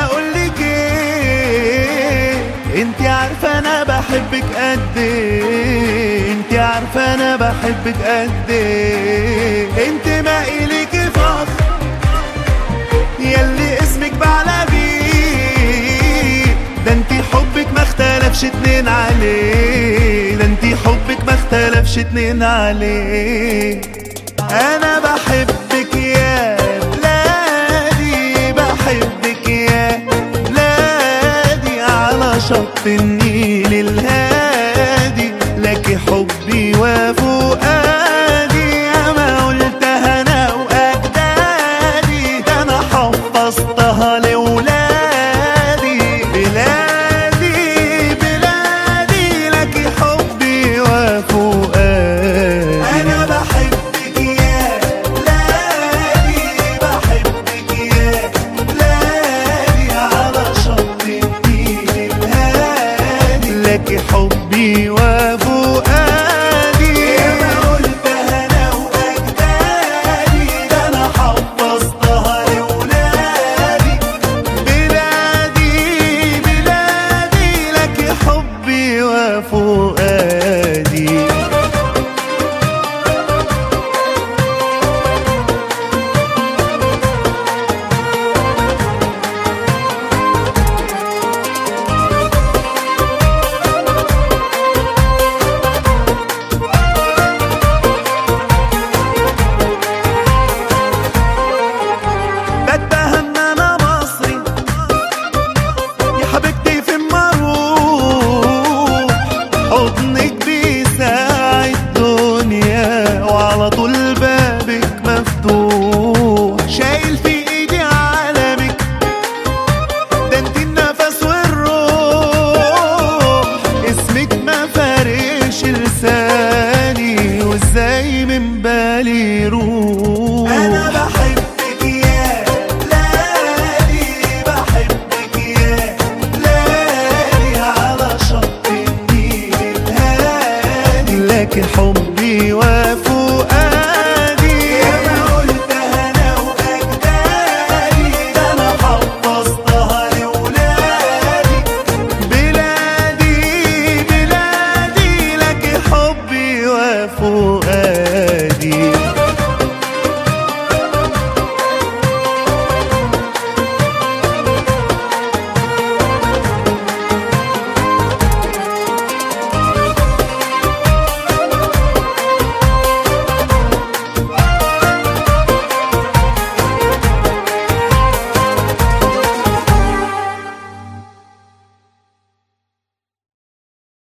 اقولك ايه انت عارفة انا بحبك قد ايه انت عارفة انا بحبك قد ايه انت ما اليك فخر ياللي اسمك بعلى بيه ده انت حبك ما اختلفش اتنين عليه ده انت حبك ما اختلفش اتنين عليه انا بحبك يا بلادي بحبك يا بلادي على شط النيل الهادي لك حبي وفؤادي يا ما قلتها انا واجدادي ده انا حفظتها لولادي بلادي بلادي لك حبي وفؤادي انا بحبك يا بلادي بحبك يا بلادي على شط النيل الهادي لك حبي وفؤادي يا ما قلتها انا واجدادي ده انا حفظتها لولادي بلادي بلادي لك حبي وفؤادي بتهم انا مصري يا حبيبتي في المروح حضنك بيساعد الدنيا وعلى طول بابك مفتوح شايل في ايدي عالمك ده انت النفس والروح اسمك ما فارقش لساني وازاي من بالي يروح انا بحبك يا بلادي بحبك يا بلادي على شط النيل الهادي لك حبي وفؤادي يا ما قلتها انا واجدادي ده انا حفظتها لولادي بلادي بلادي لك حبي وفؤادي